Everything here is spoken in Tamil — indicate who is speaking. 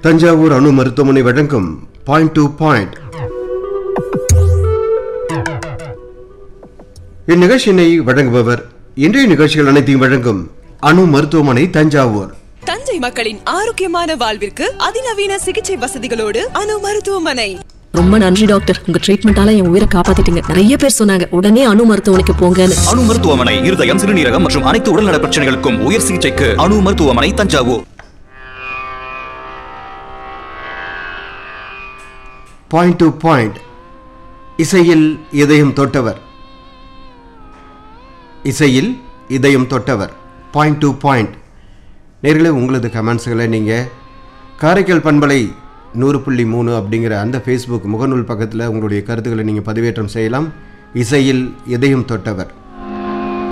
Speaker 1: தஞ்சாவூர் அணு மருத்துவமனை வழங்கும் பாயிண்ட் டு பாயிண்ட் இந்நிகழ்ச்சியினை வழங்குபவர் இன்றைய நிகழ்ச்சிகள் அனைத்தையும் வழங்கும் அணு மருத்துவமனை தஞ்சாவூர்
Speaker 2: தஞ்சை மக்களின் ஆரோக்கியமான வாழ்விற்கு அதிநவீன சிகிச்சை வசதிகளோடு அணு மருத்துவமனை
Speaker 3: ரொம்ப நன்றி டாக்டர் உங்க ட்ரீட்மெண்டால என் உயிரை காப்பாத்திட்டீங்க நிறைய பேர் சொன்னாங்க உடனே அணு மருத்துவமனைக்கு போங்கன்னு
Speaker 4: அணு மருத்துவமனை இருதயம் சிறுநீரகம் மற்றும் அனைத்து உடல்நல பிரச்சனைகளுக்கும் உயர் சிகிச்சைக்கு அணு மருத்துவமனை தஞ்சாவூர்
Speaker 1: பாயிண்ட் டு பாயிண்ட் இசையில் இதயம் தொட்டவர் இசையில் இதயம் தொட்டவர் பாயிண்ட் டு பாயிண்ட் நேர்களே உங்களது கமெண்ட்ஸுகளை நீங்கள் காரைக்கால் பண்பலை நூறு புள்ளி மூணு அப்படிங்கிற அந்த ஃபேஸ்புக் முகநூல் பக்கத்தில் உங்களுடைய கருத்துக்களை நீங்கள் பதிவேற்றம் செய்யலாம் இசையில் இதயம் தொட்டவர்